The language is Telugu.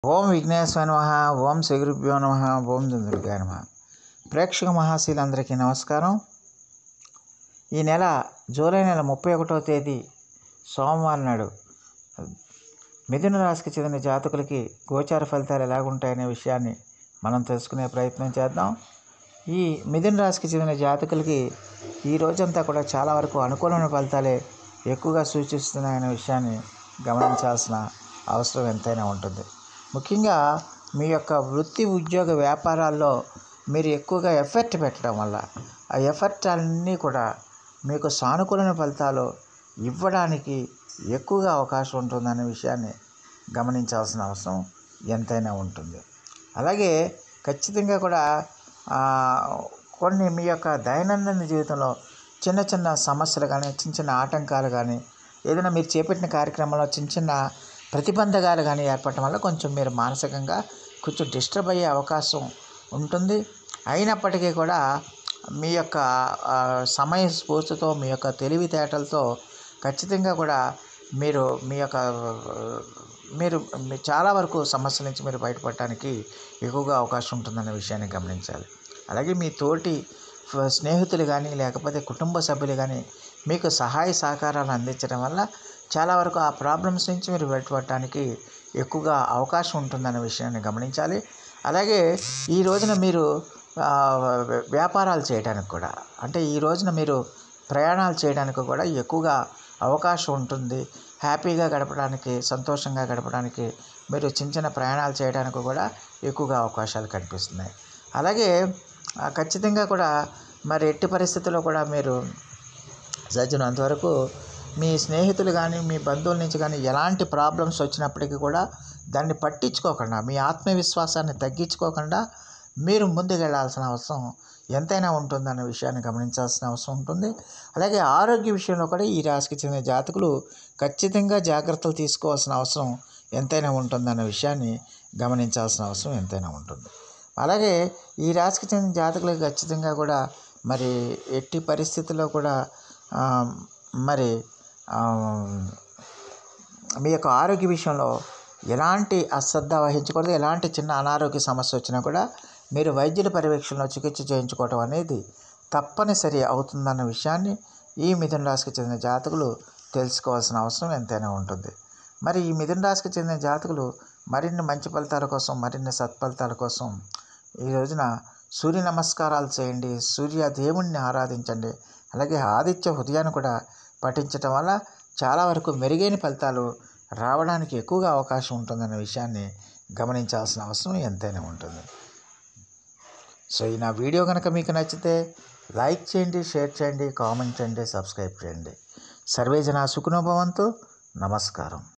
ఓం విఘ్నేశ్వర నమ ఓం శ్రీగురుభ్యో నమ ఓం దుందుడిగా నమ ప్రేక్షక మహాశీలందరికీ నమస్కారం ఈ నెల జూలై నెల ముప్పై ఒకటో తేదీ సోమవారం నాడు మిథున రాశికి చెందిన జాతకులకి గోచార ఫలితాలు ఎలాగుంటాయనే విషయాన్ని మనం తెలుసుకునే ప్రయత్నం చేద్దాం ఈ మిథున రాశికి చెందిన జాతకులకి ఈ రోజంతా కూడా చాలా వరకు అనుకూలమైన ఫలితాలే ఎక్కువగా సూచిస్తున్నాయనే విషయాన్ని గమనించాల్సిన అవసరం ఎంతైనా ఉంటుంది ముఖ్యంగా మీ యొక్క వృత్తి ఉద్యోగ వ్యాపారాల్లో మీరు ఎక్కువగా ఎఫర్ట్ పెట్టడం వల్ల ఆ ఎఫర్ట్ అన్నీ కూడా మీకు సానుకూలమైన ఫలితాలు ఇవ్వడానికి ఎక్కువగా అవకాశం ఉంటుందనే విషయాన్ని గమనించాల్సిన అవసరం ఎంతైనా ఉంటుంది అలాగే ఖచ్చితంగా కూడా ఆ, కొన్ని మీ యొక్క దైనందిన జీవితంలో చిన్న చిన్న సమస్యలు కానీ చిన్న చిన్న ఆటంకాలు కానీ ఏదైనా మీరు చేపట్టిన కార్యక్రమంలో చిన్న చిన్న ప్రతిబంధకాలు కానీ ఏర్పడటం వల్ల కొంచెం మీరు మానసికంగా కొంచెం డిస్టర్బ్ అయ్యే అవకాశం ఉంటుంది అయినప్పటికీ కూడా మీ యొక్క ఆ, సమయ స్ఫూర్తితో మీ యొక్క తెలివితేటలతో ఖచ్చితంగా కూడా మీరు మీ యొక్క మీరు మీ చాలా వరకు సమస్యల నుంచి మీరు బయటపడటానికి ఎక్కువగా అవకాశం ఉంటుందన్న విషయాన్ని గమనించాలి అలాగే మీ తోటి ఫ- స్నేహితులు కానీ లేకపోతే కుటుంబ సభ్యులు కానీ మీకు సహాయ సహకారాలు అందించడం వల్ల చాలా వరకు ఆ ప్రాబ్లమ్స్ నుంచి మీరు బయటపడటానికి ఎక్కువగా అవకాశం ఉంటుందన్న విషయాన్ని గమనించాలి అలాగే ఈ రోజున మీరు ఆ, వ్య- వ్యాపారాలు చేయడానికి కూడా అంటే ఈ రోజున మీరు ప్రయాణాలు చేయడానికి కూడా ఎక్కువగా అవకాశం ఉంటుంది హ్యాపీగా గడపడానికి సంతోషంగా గడపడానికి మీరు చిన్న చిన్న ప్రయాణాలు చేయడానికి కూడా ఎక్కువగా అవకాశాలు కనిపిస్తున్నాయి అలాగే ఆ, ఖచ్చితంగా కూడా మరి ఎట్టి పరిస్థితుల్లో కూడా మీరు సాధ్యమైనంత వరకు మీ స్నేహితులు కానీ మీ బంధువుల నుంచి కానీ ఎలాంటి ప్రాబ్లమ్స్ వచ్చినప్పటికీ కూడా దాన్ని పట్టించుకోకుండా మీ ఆత్మవిశ్వాసాన్ని తగ్గించుకోకుండా మీరు ముందుకెళ్లాల్సిన అవసరం ఎంతైనా ఉంటుందన్న విషయాన్ని గమనించాల్సిన అవసరం ఉంటుంది అలాగే ఆరోగ్య విషయంలో కూడా ఈ రాశికి చెందిన జాతకులు ఖచ్చితంగా జాగ్రత్తలు తీసుకోవాల్సిన అవసరం ఎంతైనా ఉంటుందన్న విషయాన్ని గమనించాల్సిన అవసరం ఎంతైనా ఉంటుంది అలాగే ఈ రాశికి చెందిన జాతకులకు ఖచ్చితంగా కూడా మరి ఎట్టి పరిస్థితుల్లో కూడా ఆ, మరి ఆ, మీ యొక్క ఆరోగ్య విషయంలో ఎలాంటి అశ్రద్ధ వహించకూడదు ఎలాంటి చిన్న అనారోగ్య సమస్య వచ్చినా కూడా మీరు వైద్యుల పర్యవేక్షణలో చికిత్స చేయించుకోవటం అనేది తప్పనిసరి అవుతుందన్న విషయాన్ని ఈ మిథున రాశికి చెందిన జాతకులు తెలుసుకోవాల్సిన అవసరం ఎంతైనా ఉంటుంది మరి ఈ మిథున రాశికి చెందిన జాతకులు మరిన్ని మంచి ఫలితాల కోసం మరిన్ని సత్ఫలితాల కోసం ఈ రోజున సూర్య నమస్కారాలు చేయండి సూర్య దేవుణ్ణి ఆరాధించండి అలాగే ఆదిత్య హృదయాన్ని కూడా పఠించటం వల్ల చాలా వరకు మెరుగైన ఫలితాలు రావడానికి ఎక్కువగా అవకాశం ఉంటుందన్న విషయాన్ని గమనించాల్సిన అవసరం ఎంతైనా ఉంటుంది సో ఈ నా వీడియో కనుక మీకు నచ్చితే లైక్ చేయండి షేర్ చేయండి కామెంట్ చేయండి సబ్స్క్రైబ్ చేయండి సర్వే జన సుఖనోభవంతు నమస్కారం